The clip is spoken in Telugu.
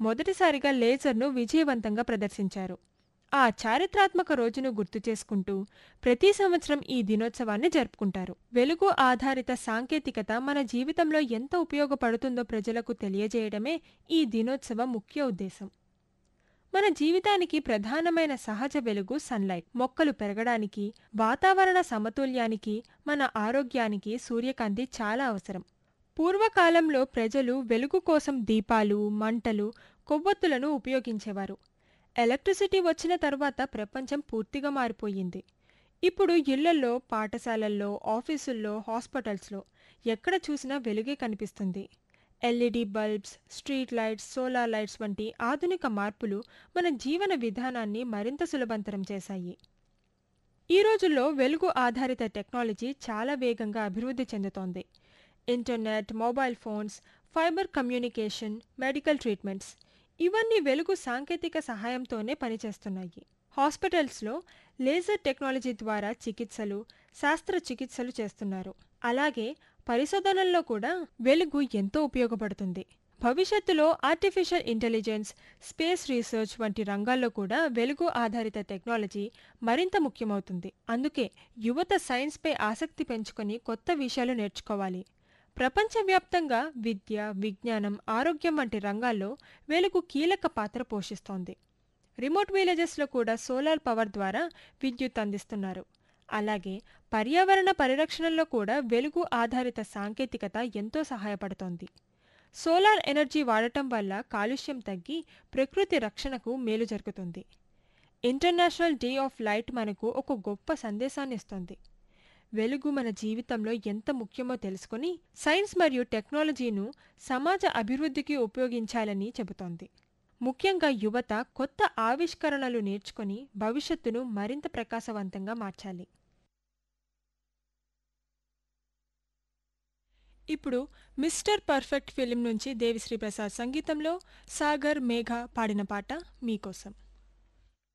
మొదటిసారిగా లేజర్ను విజయవంతంగా ప్రదర్శించారు ఆ చారిత్రాత్మక రోజును గుర్తు చేసుకుంటూ ప్రతి సంవత్సరం ఈ దినోత్సవాన్ని జరుపుకుంటారు వెలుగు ఆధారిత సాంకేతికత మన జీవితంలో ఎంత ఉపయోగపడుతుందో ప్రజలకు తెలియజేయడమే ఈ దినోత్సవ ముఖ్య ఉద్దేశం మన జీవితానికి ప్రధానమైన సహజ వెలుగు సన్లైట్ మొక్కలు పెరగడానికి వాతావరణ సమతుల్యానికి మన ఆరోగ్యానికి సూర్యకాంతి చాలా అవసరం పూర్వకాలంలో ప్రజలు వెలుగు కోసం దీపాలు మంటలు కొవ్వొత్తులను ఉపయోగించేవారు ఎలక్ట్రిసిటీ వచ్చిన తర్వాత ప్రపంచం పూర్తిగా మారిపోయింది ఇప్పుడు ఇళ్లల్లో పాఠశాలల్లో ఆఫీసుల్లో హాస్పిటల్స్లో ఎక్కడ చూసినా వెలుగే కనిపిస్తుంది LED bulbs street lights solar lights వంటి ఆధునిక మార్పులు మన జీవన విధానాన్ని మరింత సులభంతరం చేశాయి ఈ రోజుల్లో వెలుగు ఆధారిత టెక్నాలజీ చాలా వేగంగా అభివృద్ధి చెందుతోంది internet mobile phones fibre communication medical treatments ఇవన్నీ వెలుగు సాంకేతిక సహాయంతోనే పనిచేస్తున్నాయి హాస్పిటల్స్లో లేజర్ టెక్నాలజీ ద్వారా చికిత్సలు శస్త్రచికిత్సలు చేస్తున్నారు అలాగే పరిశోధనల్లో కూడా వెలుగు ఎంతో ఉపయోగపడుతుంది భవిష్యత్తులో ఆర్టిఫిషియల్ ఇంటెలిజెన్స్ స్పేస్ రీసెర్చ్ వంటి రంగాల్లో కూడా వెలుగు ఆధారిత టెక్నాలజీ మరింత ముఖ్యమవుతుంది అందుకే యువత సైన్స్పై ఆసక్తి పెంచుకొని కొత్త విషయాలు నేర్చుకోవాలి ప్రపంచవ్యాప్తంగా విద్య విజ్ఞానం ఆరోగ్యం వంటి రంగాల్లో వెలుగు కీలక పాత్ర పోషిస్తోంది రిమోట్ విలేజెస్లో కూడా సోలార్ పవర్ ద్వారా విద్యుత్ అందిస్తున్నారు అలాగే పర్యావరణ పరిరక్షణలో కూడా వెలుగు ఆధారిత సాంకేతికత ఎంతో సహాయపడుతోంది సోలార్ ఎనర్జీ వాడటం వల్ల కాలుష్యం తగ్గి ప్రకృతి రక్షణకు మేలు జరుగుతుంది ఇంటర్నేషనల్ డే ఆఫ్ లైట్ మనకు ఒక గొప్ప సందేశాన్ని ఇస్తుంది వెలుగు మన జీవితంలో ఎంత ముఖ్యమో తెలుసుకుని సైన్స్ మరియు టెక్నాలజీను సమాజ అభివృద్ధికి ఉపయోగించాలని చెబుతోంది ముఖ్యంగా యువత కొత్త ఆవిష్కరణలు నేర్చుకుని భవిష్యత్తును మరింత ప్రకాశవంతంగా మార్చాలి ఇప్పుడు మిస్టర్ పర్ఫెక్ట్ ఫిలిం నుంచి దేవిశ్రీ ప్రసాద్ సంగీతంలో సాగర్ మేఘ పాడిన పాట మీకోసం